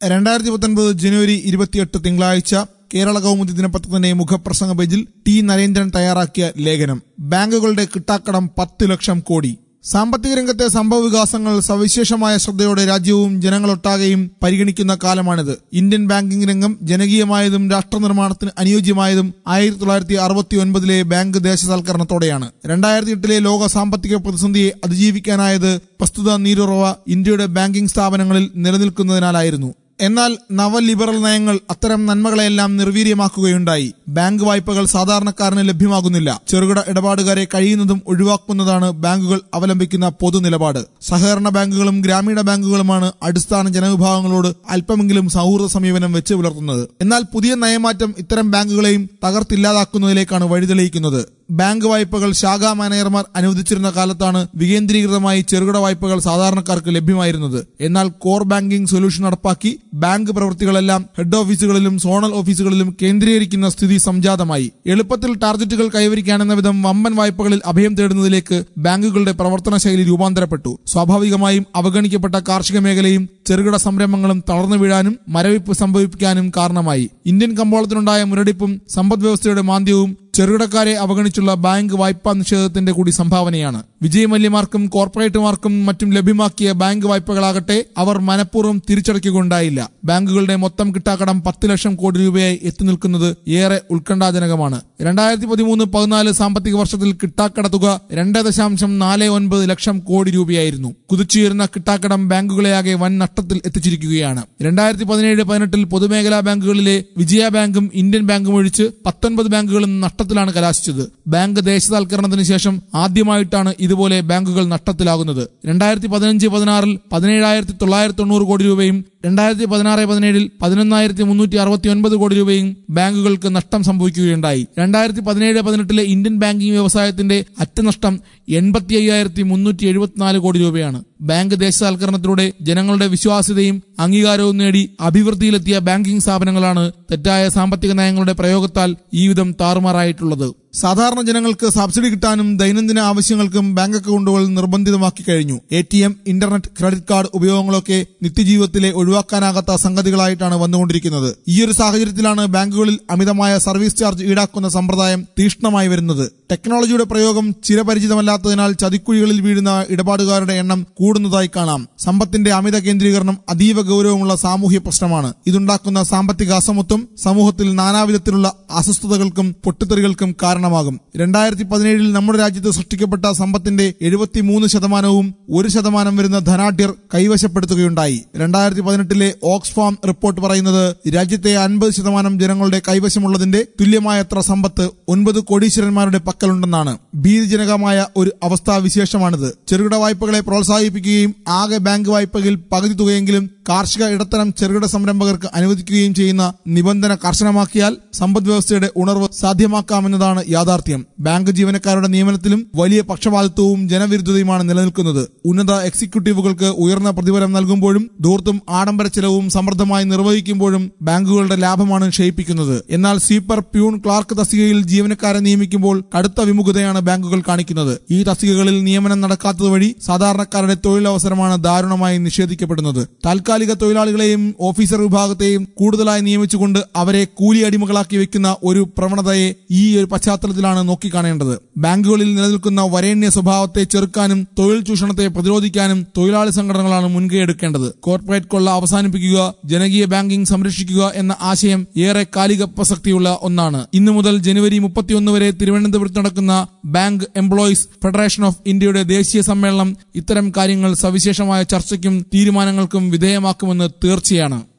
രണ്ടായിരത്തി പത്തൊൻപത് ജനുവരി ഇരുപത്തിയെട്ട് തിങ്കളാഴ്ച കേരള കൗമുദി ദിനപത്രത്തിന്റെ മുഖപ്രസംഗ പേജിൽ ടി നരേന്ദ്രൻ തയ്യാറാക്കിയ ലേഖനം ബാങ്കുകളുടെ കിട്ടാക്കടം പത്ത് ലക്ഷം കോടി സാമ്പത്തിക രംഗത്തെ സംഭവ വികാസങ്ങൾ സവിശേഷമായ ശ്രദ്ധയോടെ രാജ്യവും ജനങ്ങളൊട്ടാകെയും പരിഗണിക്കുന്ന കാലമാണിത് ഇന്ത്യൻ ബാങ്കിംഗ് രംഗം ജനകീയമായതും രാഷ്ട്രനിർമ്മാണത്തിന് അനുയോജ്യമായതും ആയിരത്തി തൊള്ളായിരത്തി അറുപത്തി ഒൻപതിലെ ബാങ്ക് ദേശസാൽക്കരണത്തോടെയാണ് രണ്ടായിരത്തി എട്ടിലെ ലോക സാമ്പത്തിക പ്രതിസന്ധിയെ അതിജീവിക്കാനായത് പ്രസ്തുത നീരുറവ ഇന്ത്യയുടെ ബാങ്കിംഗ് സ്ഥാപനങ്ങളിൽ നിലനിൽക്കുന്നതിനാലായിരുന്നു എന്നാൽ നവലിബറൽ നയങ്ങൾ അത്തരം നന്മകളെല്ലാം നിർവീര്യമാക്കുകയുണ്ടായി ബാങ്ക് വായ്പകൾ സാധാരണക്കാരന് ലഭ്യമാകുന്നില്ല ചെറുകിട ഇടപാടുകാരെ കഴിയുന്നതും ഒഴിവാക്കുന്നതാണ് ബാങ്കുകൾ അവലംബിക്കുന്ന പൊതു നിലപാട് സഹകരണ ബാങ്കുകളും ഗ്രാമീണ ബാങ്കുകളുമാണ് അടിസ്ഥാന ജനവിഭാഗങ്ങളോട് അല്പമെങ്കിലും സൗഹൃദ സമീപനം വെച്ച് പുലർത്തുന്നത് എന്നാൽ പുതിയ നയമാറ്റം ഇത്തരം ബാങ്കുകളെയും തകർത്തില്ലാതാക്കുന്നതിലേക്കാണ് വഴിതെളിയിക്കുന്നത് ബാങ്ക് വായ്പകൾ ശാഖാ മാനേജർമാർ അനുവദിച്ചിരുന്ന കാലത്താണ് വികേന്ദ്രീകൃതമായി ചെറുകിട വായ്പകൾ സാധാരണക്കാർക്ക് ലഭ്യമായിരുന്നത് എന്നാൽ കോർ ബാങ്കിംഗ് സൊല്യൂഷൻ നടപ്പാക്കി ബാങ്ക് പ്രവൃത്തികളെല്ലാം ഹെഡ് ഓഫീസുകളിലും സോണൽ ഓഫീസുകളിലും കേന്ദ്രീകരിക്കുന്ന സ്ഥിതി സംജാതമായി എളുപ്പത്തിൽ ടാർഗറ്റുകൾ കൈവരിക്കാനെന്ന വിധം വമ്പൻ വായ്പകളിൽ അഭയം തേടുന്നതിലേക്ക് ബാങ്കുകളുടെ പ്രവർത്തന ശൈലി രൂപാന്തരപ്പെട്ടു സ്വാഭാവികമായും അവഗണിക്കപ്പെട്ട കാർഷിക മേഖലയും ചെറുകിട സംരംഭങ്ങളും തളർന്നു വീഴാനും മരവിപ്പ് സംഭവിപ്പിക്കാനും കാരണമായി ഇന്ത്യൻ കമ്പോളത്തിനുണ്ടായ മുരടിപ്പും സമ്പദ് വ്യവസ്ഥയുടെ മാന്ദ്യവും ചെറുകിടക്കാരെ അവഗണിച്ചുള്ള ബാങ്ക് വായ്പാ നിഷേധത്തിന്റെ കൂടി സംഭാവനയാണ് വിജയമല്യമാർക്കും കോർപ്പറേറ്റുമാർക്കും മറ്റും ലഭ്യമാക്കിയ ബാങ്ക് വായ്പകളാകട്ടെ അവർ മനഃപൂർവ്വം തിരിച്ചടയ്ക്കുകയുണ്ടായില്ല ബാങ്കുകളുടെ മൊത്തം കിട്ടാക്കടം പത്ത് ലക്ഷം കോടി രൂപയായി എത്തി നിൽക്കുന്നത് ഏറെ ഉത്കണ്ഠാജനകമാണ് രണ്ടായിരത്തി പതിമൂന്ന് പതിനാല് സാമ്പത്തിക വർഷത്തിൽ കിട്ടാക്കട തുക രണ്ട് ദശാംശം നാല് ഒൻപത് ലക്ഷം കോടി രൂപയായിരുന്നു കുതിച്ചുയരുന്ന കിട്ടാക്കടം ബാങ്കുകളെയാകെ വൻ നഷ്ടത്തിൽ എത്തിച്ചിരിക്കുകയാണ് രണ്ടായിരത്തി പതിനേഴ് പതിനെട്ടിൽ പൊതുമേഖലാ ബാങ്കുകളിലെ വിജയ ബാങ്കും ഇന്ത്യൻ ബാങ്കും ഒഴിച്ച് പത്തൊൻപത് ബാങ്കുകളും നഷ്ടത്തിലാണ് കലാശിച്ചത് ബാങ്ക് ദേശസാൽക്കരണത്തിന് ശേഷം ആദ്യമായിട്ടാണ് ഇതുപോലെ ബാങ്കുകൾ നഷ്ടത്തിലാകുന്നത് രണ്ടായിരത്തി പതിനഞ്ച് പതിനാറിൽ പതിനേഴായിരത്തി തൊള്ളായിരത്തി തൊണ്ണൂറ് കോടി രൂപയും രണ്ടായിരത്തി പതിനാറ് പതിനേഴിൽ പതിനൊന്നായിരത്തി മുന്നൂറ്റി അറുപത്തി ഒൻപത് കോടി രൂപയും ബാങ്കുകൾക്ക് നഷ്ടം സംഭവിക്കുകയുണ്ടായി രണ്ടായിരത്തി പതിനേഴ് പതിനെട്ടിലെ ഇന്ത്യൻ ബാങ്കിംഗ് വ്യവസായത്തിന്റെ അറ്റനഷ്ടം എൺപത്തി അയ്യായിരത്തി മുന്നൂറ്റി എഴുപത്തിനാല് കോടി രൂപയാണ് ബാങ്ക് ദേശസാൽക്കരണത്തിലൂടെ ജനങ്ങളുടെ വിശ്വാസ്യതയും അംഗീകാരവും നേടി അഭിവൃദ്ധിയിലെത്തിയ ബാങ്കിംഗ് സ്ഥാപനങ്ങളാണ് തെറ്റായ സാമ്പത്തിക നയങ്ങളുടെ പ്രയോഗത്താൽ ഈ വിധം താറുമാറായിട്ടുള്ളത് സാധാരണ ജനങ്ങൾക്ക് സബ്സിഡി കിട്ടാനും ദൈനംദിന ആവശ്യങ്ങൾക്കും ബാങ്ക് അക്കൗണ്ടുകൾ നിർബന്ധിതമാക്കി കഴിഞ്ഞു A T M internet credit card ഉപയോഗങ്ങളൊക്കെ നിത്യജീവിതത്തിലെ ഒഴിവാക്കാനാകാത്ത സംഗതികളായിട്ടാണ് വന്നുകൊണ്ടിരിക്കുന്നത് ഈയൊരു സാഹചര്യത്തിലാണ് ബാങ്കുകളിൽ അമിതമായ സർവീസ് ചാർജ് ഈടാക്കുന്ന സമ്പ്രദായം തീഷ്ണമായി വരുന്നത് ടെക്നോളജിയുടെ പ്രയോഗം ചിരപരിചിതമല്ലാത്തതിനാൽ ചതിക്കുഴികളിൽ വീഴുന്ന ഇടപാടുകാരുടെ എണ്ണം കൂടുന്നതായി കാണാം സമ്പത്തിന്റെ അമിത കേന്ദ്രീകരണം അതീവ ഗൗരവമുള്ള സാമൂഹ്യ പ്രശ്നമാണ് ഇതുണ്ടാക്കുന്ന സാമ്പത്തിക അസമത്വം സമൂഹത്തിൽ നാനാവിധത്തിലുള്ള അസ്വസ്ഥതകൾക്കും പൊട്ടിത്തെറികൾക്കും കാരണമാകും രണ്ടായിരത്തി പതിനേഴിൽ നമ്മുടെ രാജ്യത്ത് സൃഷ്ടിക്കപ്പെട്ട സമ്പത്തിന്റെ എഴുപത്തിമൂന്ന് ശതമാനവും ഒരു ശതമാനം വരുന്ന ധനാഢ്യർ കൈവശപ്പെടുത്തുകയുണ്ടായി രണ്ടായിരത്തി പതിനെട്ടിലെ ഓക്സ്ഫാം റിപ്പോർട്ട് പറയുന്നത് രാജ്യത്തെ അൻപത് ശതമാനം ജനങ്ങളുടെ കൈവശമുള്ളതിന്റെ തുല്യമായത്ര സമ്പത്ത് ഒൻപത് കോടീശ്വരന്മാരുടെ പക്കലുണ്ടെന്നാണ് ഭീതിജനകമായ ഒരു അവസ്ഥാവിശേഷമാണിത് ചെറുകിട വായ്പകളെ പ്രോത്സാഹിപ്പിക്കുകയും ആകെ ബാങ്ക് വായ്പയിൽ പകുതി തുകയെങ്കിലും കാർഷിക ഇടത്തരം ചെറുകിട സംരംഭകർക്ക് അനുവദിക്കുകയും ചെയ്യുന്ന നിബന്ധന കർശനമാക്കിയാൽ സമ്പദ് വ്യവസ്ഥയുടെ ഉണർവ് സാധ്യമാക്കാമെന്നതാണ് യാഥാർത്ഥ്യം ബാങ്ക് ജീവനക്കാരുടെ നിയമനത്തിലും വലിയ പക്ഷപാതിത്വവും ജനവിരുദ്ധതയുമാണ് നിലനിൽക്കുന്നത് ഉന്നത എക്സിക്യൂട്ടീവുകൾക്ക് ഉയർന്ന പ്രതിഫലം നൽകുമ്പോഴും ധൂർത്തും ആഡംബര ചെലവും സമൃദ്ധമായി നിർവഹിക്കുമ്പോഴും ബാങ്കുകളുടെ ലാഭമാണ് ക്ഷയിപ്പിക്കുന്നത് എന്നാൽ സ്വീപ്പർ പ്യൂൺ ക്ലാർക്ക് തസ്തികയിൽ ജീവനക്കാരെ നിയമിക്കുമ്പോൾ കടുത്ത വിമുഖതയാണ് ബാങ്കുകൾ കാണിക്കുന്നത് ഈ തസ്തികകളിൽ നിയമനം നടക്കാത്തത് വഴി സാധാരണക്കാരുടെ തൊഴിലവസരമാണ് ദാരുണമായി നിഷേധിക്കപ്പെടുന്നത് താൽക്കാലിക തൊഴിലാളികളെയും ഓഫീസർ വിഭാഗത്തെയും കൂടുതലായി നിയമിച്ചുകൊണ്ട് അവരെ കൂലി അടിമകളാക്കി വെക്കുന്ന ഒരു പ്രവണതയെ ഈ ഒരു പശ്ചാത്തലത്തിലാണ് നോക്കിക്കാണേണ്ടത് ബാങ്കുകളിൽ നിലനിൽക്കുന്ന വരേണ്യ സ്വഭാവത്തെ ചെറുക്കാനും തൊഴിൽ ചൂഷണത്തെ പ്രതിരോധിക്കാനും തൊഴിലാളി സംഘടനകളാണ് മുൻകൈ എടുക്കേണ്ടത് കോർപ്പറേറ്റ് കൊള്ള അവസാനിപ്പിക്കുക ജനകീയ ബാങ്കിംഗ് സംരക്ഷിക്കുക എന്ന ആശയം ഏറെ കാലിക പ്രസക്തിയുള്ള ഒന്നാണ് ഇന്നു മുതൽ ജനുവരി മുപ്പത്തിയൊന്ന് വരെ തിരുവനന്തപുരത്ത് നടക്കുന്ന ബാങ്ക് എംപ്ലോയീസ് ഫെഡറേഷൻ ഓഫ് ഇന്ത്യയുടെ ദേശീയ സമ്മേളനം ഇത്തരം കാര്യങ്ങൾ സവിശേഷമായ ചർച്ചയ്ക്കും തീരുമാനങ്ങൾക്കും വിധേയമാക്കുമെന്ന് തീർച്ചയാണ്